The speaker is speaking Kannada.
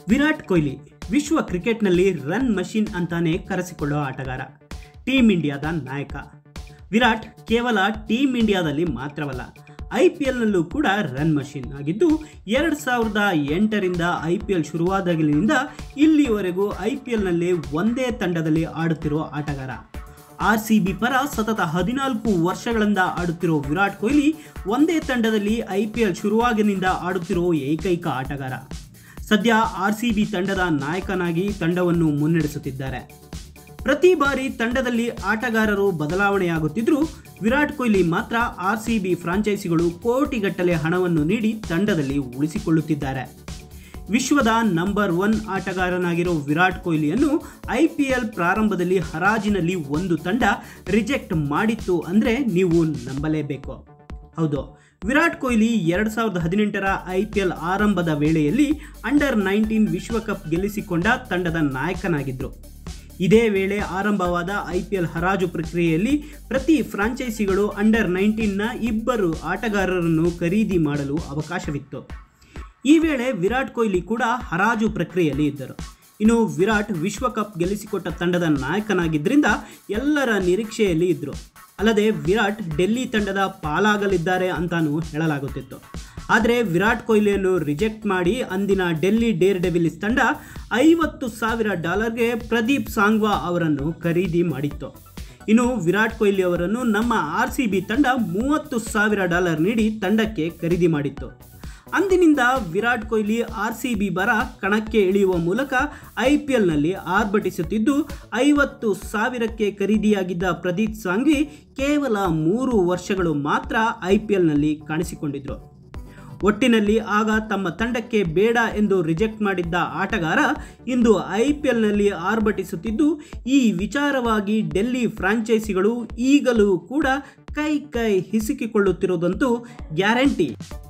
ವಿರಾಟ್ ಕೊಹ್ಲಿ ವಿಶ್ವ ಕ್ರಿಕೆಟ್ನಲ್ಲಿ ರನ್ ಮಷಿನ್ ಅಂತಾನೆ ಕರೆಸಿಕೊಳ್ಳುವ ಆಟಗಾರ ಟೀಮ್ ಇಂಡಿಯಾದ ನಾಯಕ ವಿರಾಟ್ ಕೇವಲ ಟೀಮ್ ಇಂಡಿಯಾದಲ್ಲಿ ಮಾತ್ರವಲ್ಲ ಐ ಪಿ ಎಲ್ನಲ್ಲೂ ಕೂಡ ರನ್ ಮಷಿನ್ ಆಗಿದ್ದು ಎರಡು ಸಾವಿರದ ಎಂಟರಿಂದ ಐ ಪಿ ಎಲ್ ಶುರುವಾದಾಗಲಿನಿಂದ ಇಲ್ಲಿಯವರೆಗೂ ಐ ಪಿ ಎಲ್ನಲ್ಲಿ ಒಂದೇ ತಂಡದಲ್ಲಿ ಆಡುತ್ತಿರುವ ಆಟಗಾರ ಆರ್ ಸಿ ಬಿ ಪರ ಸತತ ಹದಿನಾಲ್ಕು ವರ್ಷಗಳಿಂದ ಆಡುತ್ತಿರೋ ವಿರಾಟ್ ಕೊಹ್ಲಿ ಒಂದೇ ತಂಡದಲ್ಲಿ ಐ ಪಿ ಎಲ್ ಶುರುವಾಗಿನಿಂದ ಆಡುತ್ತಿರೋ ಏಕೈಕ ಆಟಗಾರ ಸದ್ಯ ಆರ್ ಸಿ ಬಿ ತಂಡದ ನಾಯಕನಾಗಿ ತಂಡವನ್ನು ಮುನ್ನಡೆಸುತ್ತಿದ್ದಾರೆ ಪ್ರತಿ ಬಾರಿ ತಂಡದಲ್ಲಿ ಆಟಗಾರರು ಬದಲಾವಣೆಯಾಗುತ್ತಿದ್ದರೂ ವಿರಾಟ್ ಕೊಹ್ಲಿ ಮಾತ್ರ ಆರ್ ಸಿ ಬಿ ಫ್ರಾಂಚೈಸಿಗಳು ಕೋಟಿಗಟ್ಟಲೆ ಹಣವನ್ನು ನೀಡಿ ತಂಡದಲ್ಲಿ ಉಳಿಸಿಕೊಳ್ಳುತ್ತಿದ್ದಾರೆ ವಿಶ್ವದ ನಂಬರ್ ಒನ್ ಆಟಗಾರನಾಗಿರೋ ವಿರಾಟ್ ಕೊಹ್ಲಿಯನ್ನು ಐ ಪಿ ಎಲ್ ಪ್ರಾರಂಭದಲ್ಲಿ ಹರಾಜಿನಲ್ಲಿ ಒಂದು ತಂಡ ರಿಜೆಕ್ಟ್ ಮಾಡಿತ್ತು ಅಂದರೆ ನೀವು ನಂಬಲೇಬೇಕು ಹೌದು ವಿರಾಟ್ ಕೊಹ್ಲಿ ಎರಡು ಸಾವಿರದ ಹದಿನೆಂಟರ ಐ ಪಿ ಎಲ್ ಆರಂಭದ ವೇಳೆಯಲ್ಲಿ ಅಂಡರ್ ನೈನ್ಟೀನ್ ವಿಶ್ವಕಪ್ ಗೆಲ್ಲಿಸಿಕೊಂಡ ತಂಡದ ನಾಯಕನಾಗಿದ್ದರು ಇದೇ ವೇಳೆ ಆರಂಭವಾದ ಐ ಪಿ ಎಲ್ ಹರಾಜು ಪ್ರಕ್ರಿಯೆಯಲ್ಲಿ ಪ್ರತಿ ಫ್ರಾಂಚೈಸಿಗಳು ಅಂಡರ್ ನೈನ್ಟೀನ್ನ ಇಬ್ಬರು ಆಟಗಾರರನ್ನು ಖರೀದಿ ಮಾಡಲು ಅವಕಾಶವಿತ್ತು ಈ ವೇಳೆ ವಿರಾಟ್ ಕೊಹ್ಲಿ ಕೂಡ ಹರಾಜು ಪ್ರಕ್ರಿಯೆಯಲ್ಲಿ ಇದ್ದರು ಇನ್ನು ವಿರಾಟ್ ವಿಶ್ವಕಪ್ ಗೆಲ್ಲಿಸಿಕೊಟ್ಟ ತಂಡದ ನಾಯಕನಾಗಿದ್ದರಿಂದ ಎಲ್ಲರ ನಿರೀಕ್ಷೆಯಲ್ಲಿ ಇದ್ದರು ಅಲ್ಲದೆ ವಿರಾಟ್ ಡೆಲ್ಲಿ ತಂಡದ ಪಾಲಾಗಲಿದ್ದಾರೆ ಅಂತಾನೂ ಹೇಳಲಾಗುತ್ತಿತ್ತು ಆದರೆ ವಿರಾಟ್ ಕೊಹ್ಲಿಯನ್ನು ರಿಜೆಕ್ಟ್ ಮಾಡಿ ಅಂದಿನ ಡೆಲ್ಲಿ ಡೇರ್ ಡೆವಿಲಿಸ್ ತಂಡ ಐವತ್ತು ಸಾವಿರ ಡಾಲರ್ಗೆ ಪ್ರದೀಪ್ ಸಾಂಗ್ವಾ ಅವರನ್ನು ಖರೀದಿ ಮಾಡಿತ್ತು ಇನ್ನು ವಿರಾಟ್ ಕೊಹ್ಲಿ ಅವರನ್ನು ನಮ್ಮ ಆರ್ ಸಿ ಬಿ ತಂಡ ಮೂವತ್ತು ಸಾವಿರ ಡಾಲರ್ ನೀಡಿ ತಂಡಕ್ಕೆ ಖರೀದಿ ಮಾಡಿತ್ತು ಅಂದಿನಿಂದ Virat Kohli R C B ಬರ ಕಣಕ್ಕೆ ಇಳಿಯುವ ಮೂಲಕ ಐ ಪಿ ಎಲ್ನಲ್ಲಿ ಆರ್ಭಟಿಸುತ್ತಿದ್ದು ಐವತ್ತು ಸಾವಿರಕ್ಕೆ ಖರೀದಿಯಾಗಿದ್ದ ಪ್ರದೀಪ್ ಸಾಂಗ್ವಿ ಕೇವಲ ಮೂರು ವರ್ಷಗಳು ಮಾತ್ರ ಐ ಪಿ ಎಲ್ನಲ್ಲಿ ಕಾಣಿಸಿಕೊಂಡಿದ್ರು ಒಟ್ಟಿನಲ್ಲಿ ಆಗ ತಮ್ಮ ತಂಡಕ್ಕೆ ಬೇಡ ಎಂದು ರಿಜೆಕ್ಟ್ ಮಾಡಿದ್ದ ಆಟಗಾರ ಇಂದು ಐ ಪಿ ಎಲ್ನಲ್ಲಿ ಆರ್ಭಟಿಸುತ್ತಿದ್ದು ಈ ವಿಚಾರವಾಗಿ ಡೆಲ್ಲಿ ಫ್ರಾಂಚೈಸಿಗಳು ಈಗಲೂ ಕೂಡ ಕೈ ಕೈ ಹಿಸುಕಿಕೊಳ್ಳುತ್ತಿರುವುದಂತೂ ಗ್ಯಾರಂಟಿ